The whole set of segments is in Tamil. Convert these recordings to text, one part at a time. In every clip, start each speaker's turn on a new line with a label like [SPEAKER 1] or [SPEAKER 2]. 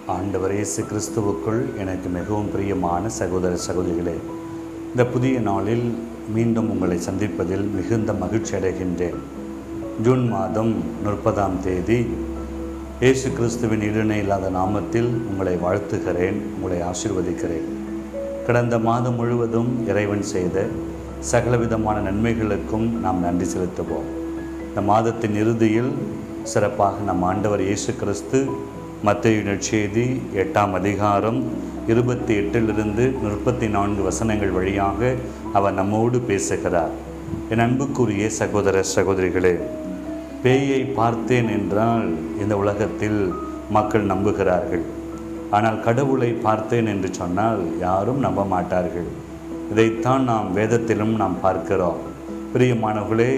[SPEAKER 1] ஆண்டவர் இயேசு கிறிஸ்துவுக்குள் எனக்கு மிகவும் பிரியமான சகோதர சகோதரிகளே இந்த புதிய நாளில் மீண்டும் உங்களை சந்திப்பதில் மிகுந்த மகிழ்ச்சி அடைகின்றேன் ஜூன் மாதம் முப்பதாம் தேதி இயேசு கிறிஸ்துவின் இடுணை இல்லாத நாமத்தில் உங்களை வாழ்த்துகிறேன் உங்களை ஆசிர்வதிக்கிறேன் கடந்த மாதம் முழுவதும் இறைவன் செய்த சகலவிதமான நன்மைகளுக்கும் நாம் நன்றி செலுத்துவோம் இந்த மாதத்தின் இறுதியில் சிறப்பாக நம் ஆண்டவர் இயேசு கிறிஸ்து மத்திய நற்செய்தி எட்டாம் அதிகாரம் இருபத்தி எட்டிலிருந்து முப்பத்தி நான்கு வசனங்கள் வழியாக அவர் நம்மோடு பேசுகிறார் என் அன்புக்குரிய சகோதர சகோதரிகளே பேயை பார்த்தேன் என்றால் இந்த உலகத்தில் மக்கள் நம்புகிறார்கள் ஆனால் கடவுளை பார்த்தேன் என்று சொன்னால் யாரும் நம்ப மாட்டார்கள் இதைத்தான் நாம் வேதத்திலும் நாம் பார்க்கிறோம் பிரியமானவர்களே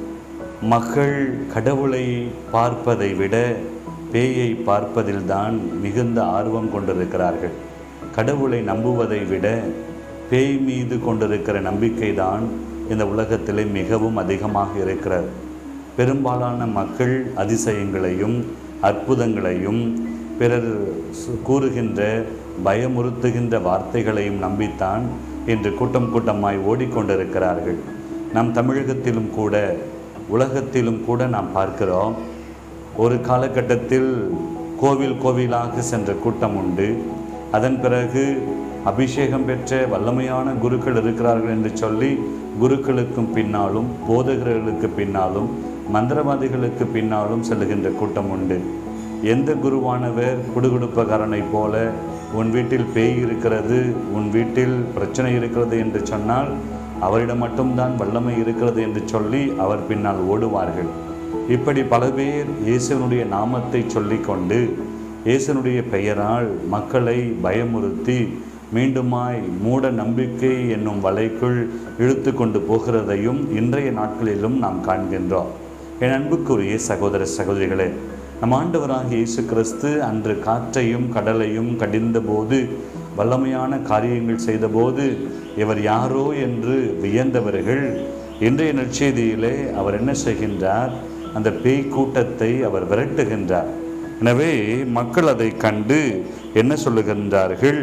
[SPEAKER 1] மக்கள் கடவுளை பார்ப்பதை விட பேயை பார்ப்பதில்தான் மிகுந்த ஆர்வம் கொண்டிருக்கிறார்கள் கடவுளை நம்புவதை விட பேய் மீது கொண்டிருக்கிற நம்பிக்கைதான் இந்த உலகத்திலே மிகவும் அதிகமாக இருக்கிறது பெரும்பாலான மக்கள் அதிசயங்களையும் அற்புதங்களையும் பிறர் சு- கூறுகின்ற பயமுறுத்துகின்ற வார்த்தைகளையும் நம்பித்தான் இன்று கூட்டம் கூட்டமாய் ஓடிக்கொண்டிருக்கிறார்கள் நம் தமிழகத்திலும் கூட உலகத்திலும் கூட நாம் பார்க்கிறோம் ஒரு காலகட்டத்தில் கோவில் கோவிலாக சென்ற கூட்டம் உண்டு அதன் பிறகு அபிஷேகம் பெற்ற வல்லமையான குருக்கள் இருக்கிறார்கள் என்று சொல்லி குருக்களுக்கும் பின்னாலும் போதகர்களுக்கு பின்னாலும் மந்திரவாதிகளுக்கு பின்னாலும் செல்லுகின்ற கூட்டம் உண்டு எந்த குருவானவர் குடுகுடுப்பக்காரனைப் போல உன் வீட்டில் பேய் இருக்கிறது உன் வீட்டில் பிரச்சனை இருக்கிறது என்று சொன்னால் அவரிடம் மட்டும்தான் வல்லமை இருக்கிறது என்று சொல்லி அவர் பின்னால் ஓடுவார்கள் இப்படி பல பேர் இயேசுவனுடைய நாமத்தை சொல்லிக்கொண்டு இயேசுனுடைய பெயரால் மக்களை பயமுறுத்தி மீண்டுமாய் மூட நம்பிக்கை என்னும் வலைக்குள் இழுத்து கொண்டு போகிறதையும் இன்றைய நாட்களிலும் நாம் காண்கின்றோம் என் அன்புக்குரிய சகோதர சகோதரிகளே நம் ஆண்டவராகிய இயேசு கிறிஸ்து அன்று காற்றையும் கடலையும் கடிந்த போது வல்லமையான காரியங்கள் செய்தபோது இவர் யாரோ என்று வியந்தவர்கள் இன்றைய நற்செய்தியிலே அவர் என்ன செய்கின்றார் அந்த பேய் கூட்டத்தை அவர் விரட்டுகின்றார் எனவே மக்கள் அதை கண்டு என்ன சொல்லுகின்றார்கள்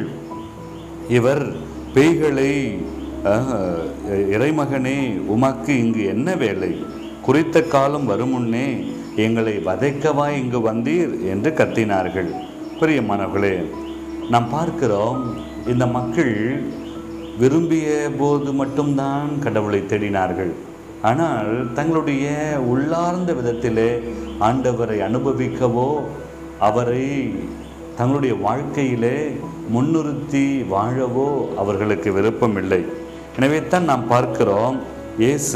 [SPEAKER 1] இவர் பேய்களை அஹ், இறைமகனே உமக்கு இங்கு என்ன வேலை குறித்த காலம் வரும் முன்னே எங்களை வதைக்கவா இங்கு வந்தீர் என்று கத்தினார்கள் பிரியமானவர்களே நாம் பார்க்கிறோம் இந்த மக்கள் விரும்பிய போது மட்டும்தான் கடவுளை தேடினார்கள் ஆனால் தங்களுடைய உள்ளார்ந்த விதத்திலே ஆண்டவரை அனுபவிக்கவோ அவரை தங்களுடைய வாழ்க்கையிலே முன்னிறுத்தி வாழவோ அவர்களுக்கு விருப்பமில்லை எனவே தான் நாம் பார்க்கிறோம் இயேசு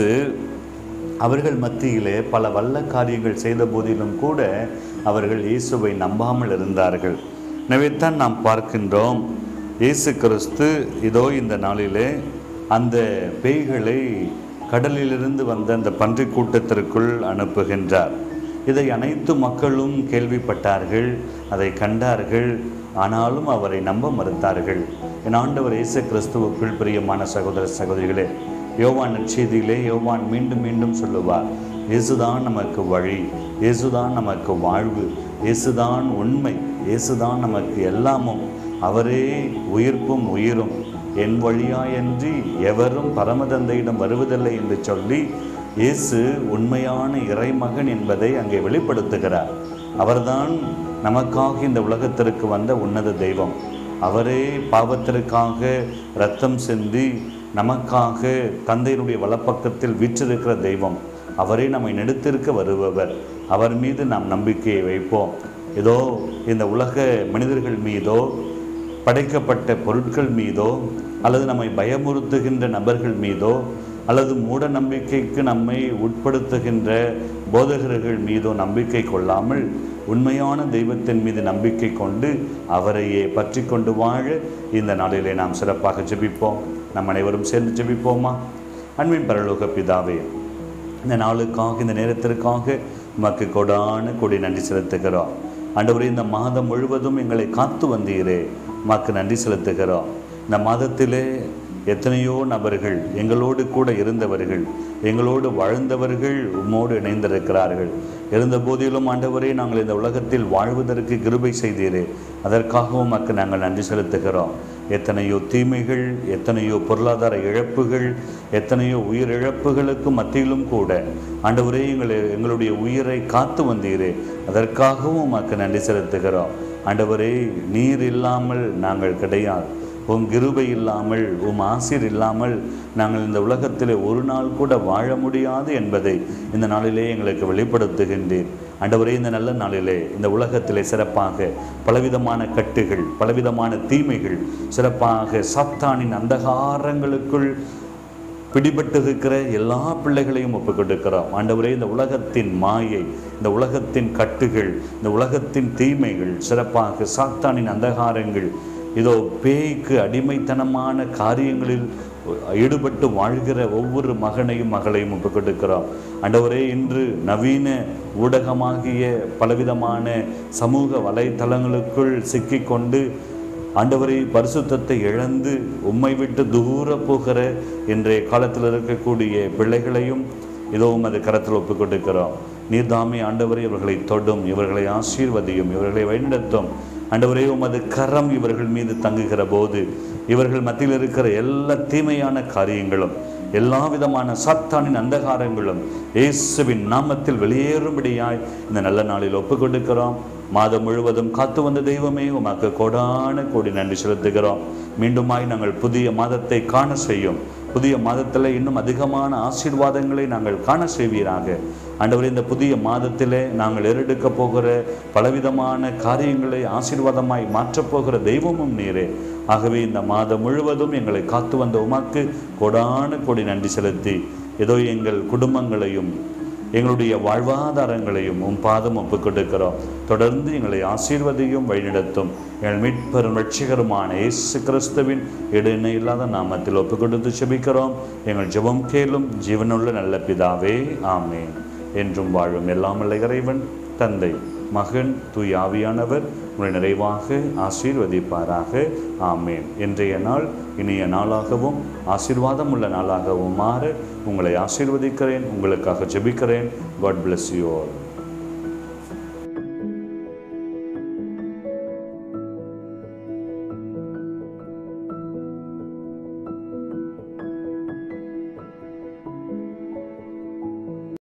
[SPEAKER 1] அவர்கள் மத்தியிலே பல வல்ல காரியங்கள் செய்த போதிலும் கூட அவர்கள் இயேசுவை நம்பாமல் இருந்தார்கள் எனவே தான் நாம் பார்க்கின்றோம் இயேசு கிறிஸ்து இதோ இந்த நாளிலே அந்த பேய்களை கடலிலிருந்து வந்த அந்த பன்றிக் கூட்டத்திற்குள் அனுப்புகின்றார் இதை அனைத்து மக்களும் கேள்விப்பட்டார்கள் அதை கண்டார்கள் ஆனாலும் அவரை நம்ப மறுத்தார்கள் என் ஆண்டவர் இயேசு கிறிஸ்துவுக்குள் பிரியமான சகோதர சகோதரிகளே யோவான் நற்செய்தியிலே யோவான் மீண்டும் மீண்டும் சொல்லுவார் இயேசுதான் நமக்கு வழி இயேசுதான் நமக்கு வாழ்வு இயேசுதான் உண்மை இயேசுதான் நமக்கு எல்லாமும் அவரே உயிர்ப்பும் உயிரும் என் வழியாயன்றி எவரும் பரமதந்தையிடம் வருவதில்லை என்று சொல்லி இயேசு உண்மையான இறைமகன் என்பதை அங்கே வெளிப்படுத்துகிறார் அவர்தான் நமக்காக இந்த உலகத்திற்கு வந்த உன்னத தெய்வம் அவரே பாவத்திற்காக இரத்தம் சிந்தி நமக்காக தந்தையினுடைய வலப்பக்கத்தில் வீற்றிருக்கிற தெய்வம் அவரே நம்மை நெடுத்திருக்க வருபவர் அவர் மீது நாம் நம்பிக்கையை வைப்போம் ஏதோ இந்த உலக மனிதர்கள் மீதோ படைக்கப்பட்ட பொருட்கள் மீதோ அல்லது நம்மை பயமுறுத்துகின்ற நபர்கள் மீதோ அல்லது மூட நம்பிக்கைக்கு நம்மை உட்படுத்துகின்ற போதகர்கள் மீதோ நம்பிக்கை கொள்ளாமல் உண்மையான தெய்வத்தின் மீது நம்பிக்கை கொண்டு அவரையே பற்றி கொண்டு வாழ இந்த நாளிலே நாம் சிறப்பாக ஜெபிப்போம் நம் அனைவரும் சேர்ந்து ஜெபிப்போமா அன்பின் பரலோக பிதாவே இந்த நாளுக்காக இந்த நேரத்திற்காக உமக்கு கொடான கொடி நன்றி செலுத்துகிறோம் ஆண்டவரே இந்த மாதம் முழுவதும் எங்களை காத்து வந்தீரே உமக்கு நன்றி செலுத்துகிறோம் இந்த மாதத்திலே எத்தனையோ நபர்கள் எங்களோடு கூட இருந்தவர்கள் எங்களோடு வாழ்ந்தவர்கள் உம்மோடு இணைந்திருக்கிறார்கள் இருந்த போதிலும் ஆண்டவரே நாங்கள் இந்த உலகத்தில் வாழ்வதற்கு கிருபை செய்தீரே அதற்காகவும் அக்கு நாங்கள் நன்றி செலுத்துகிறோம் எத்தனையோ தீமைகள் எத்தனையோ பொருளாதார இழப்புகள் எத்தனையோ உயிர் இழப்புகளுக்கு மத்தியிலும் கூட ஆண்டவரே எங்களை எங்களுடைய உயிரை காத்து வந்தீரே அதற்காகவும் உமக்கு நன்றி செலுத்துகிறோம் ஆண்டவரே நீர் இல்லாமல் நாங்கள் கிடையாது உம் கிருபை இல்லாமல் உம் ஆசிர் இல்லாமல் நாங்கள் இந்த உலகத்திலே ஒரு நாள் கூட வாழ முடியாது என்பதை இந்த நாளிலே எங்களுக்கு வெளிப்படுத்துகின்றேன் ஆண்டவரே இந்த நல்ல நாளிலே இந்த உலகத்திலே சிறப்பாக பலவிதமான கட்டுகள் பலவிதமான தீமைகள் சிறப்பாக சாத்தானின் அந்தகாரங்களுக்குள் பிடிபட்டிருக்கிற எல்லா பிள்ளைகளையும் ஒப்புக் கொடுக்கிறோம் ஆண்டவரே இந்த உலகத்தின் மாயை இந்த உலகத்தின் கட்டுகள் இந்த உலகத்தின் தீமைகள் சிறப்பாக சாத்தானின் அந்தகாரங்கள் இதோ பேய்க்கு அடிமைத்தனமான காரியங்களில் ஈடுபட்டு வாழ்கிற ஒவ்வொரு மகனையும் மகளையும் ஒப்புக் கொடுக்கிறோம் ஆண்டவரே இன்று நவீன ஊடகமாகிய பலவிதமான சமூக வலைத்தளங்களுக்குள் சிக்கிக்கொண்டு ஆண்டவரை பரிசுத்தத்தை இழந்து உம்மை விட்டு தூர போகிற இன்றைய காலத்தில் இருக்கக்கூடிய பிள்ளைகளையும் இதோ உமது கரத்தில் ஒப்புக் கொடுக்கிறோம் நீர்தாமே ஆண்டவரை இவர்களை தொடும் இவர்களை ஆசீர்வதியும் இவர்களை வழிநடத்தும் ஆண்டவரே உமது கரம் இவர்கள் மீது தங்குகிற போது இவர்கள் மத்தியில் இருக்கிற எல்லா தீமையான காரியங்களும் எல்லா விதமான சாத்தானின் அந்தகாரங்களும் இயேசுவின் நாமத்தில் வெளியேறும்படியாய் இந்த நல்ல நாளில் ஒப்புக் கொடுக்கிறோம் மாதம் முழுவதும் காத்து வந்த தெய்வமே உமக்கு கோடான கோடி நன்றி செலுத்துகிறோம் மீண்டுமாய் நாங்கள் புதிய மாதத்தை காண செய்யும் புதிய மாதத்தில் இன்னும் அதிகமான ஆசீர்வாதங்களை நாங்கள் காண செய்வீராக ஆண்டவர் இந்த புதிய மாதத்திலே நாங்கள் ஏறெடுக்க போகிற பலவிதமான காரியங்களை ஆசீர்வாதமாய் மாற்றப் போகிற தெய்வமும் நீரே ஆகவே இந்த மாதம் முழுவதும் எங்களை காத்து வந்த உமக்கு கோடான கோடி நன்றி செலுத்தி ஏதோ எங்கள் குடும்பங்களையும் எங்களுடைய வாழ்வாதாரங்களையும் உம் பாதம் ஒப்புக் கொடுக்கிறோம் தொடர்ந்து எங்களை ஆசீர்வதியும் வழிநடத்தும் எங்கள் மீட்பெரும் ரட்சிகருமான இயேசு கிறிஸ்துவின் இடையினை இல்லாத நாமத்தில் ஒப்புக் கொடுத்து செபிக்கிறோம் எங்கள் ஜெபம் கேளும் ஜீவனுள்ள நல்ல பிதாவே ஆமேன் என்றும் வாழும் எல்லாம் வல்ல இறைவன் தந்தை மகன் தூய் ஆவியானவர் உங்களை நிறைவாக ஆசீர்வதிப்பாராக ஆமேன் இன்றைய நாள் இனிய நாளாகவும் ஆசீர்வாதம் உள்ள நாளாகவும் மாற உங்களை ஆசீர்வதிக்கிறேன் உங்களுக்காக ஜெபிக்கிறேன் காட் bless யூ all